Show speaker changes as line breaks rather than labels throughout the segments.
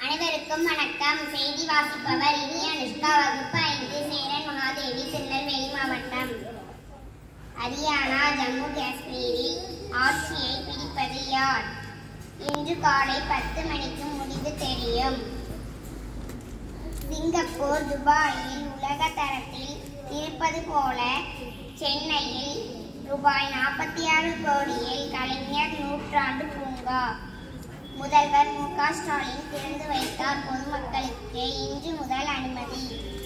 அனைவருக்கும் வணக்கம் செய்தி வாசிப்பவர் இனிய அனுஷ்கா வகுப்பு ஐந்து சேரன் மகாதேவி திருநெல்வேலி மாவட்டம் ஹரியானா ஜம்மு காஷ்மீரில் ஆட்சியை பிடிப்பது யார் இன்று காலை பத்து மணிக்கு முடிவு தெரியும் சிங்கப்பூர் துபாயில் உலக தரத்தில் இருப்பது போல சென்னையில் ரூபாய் நாற்பத்தி ஆறு கோடியில் கலைஞர் நூற்றாண்டு பூங்கா முதல்வர் மு க ஸ்டாலின் திறந்து வைத்தார் பொதுமக்களுக்கு இன்று முதல் அனுமதி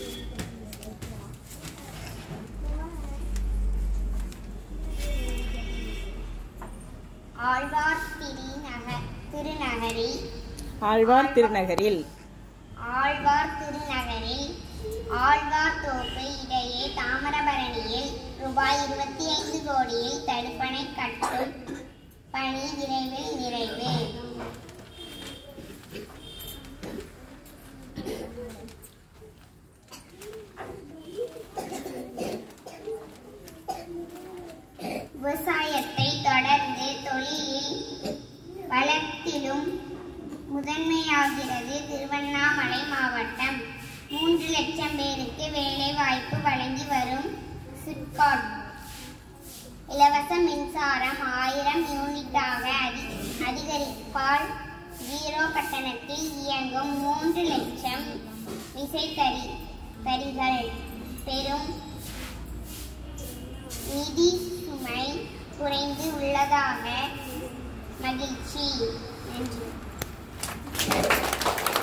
ஆழ்வார் திருநகர் திருநகரில்
ஆழ்வார் திருநகரில்
ஆழ்வார் திருநகரில் ஆழ்வார் தோப்பு இடையே தாமிரபரணியில் ரூபாய் இருபத்தி ஐந்து கோடியில் தடுப்பணை கட்டும் பணி விரைவில் நிறைவு விவசாயத்தை தொடர்ந்து தொழிலில் வளத்திலும் முதன்மையாகிறது திருவண்ணாமலை மாவட்டம் மூன்று லட்சம் பேருக்கு வேலை வாய்ப்பு வழங்கி வரும் சிப்காட் இலவச மின்சாரம் ஆயிரம் யூனிட்டாக அதி அதிகரிப்பால் ஜீரோ கட்டணத்தில் இயங்கும் மூன்று லட்சம் விசைத்தறி தறிகள் பெரும் நிதி சுமை குறைந்து உள்ளதாக மகிழ்ச்சி நன்றி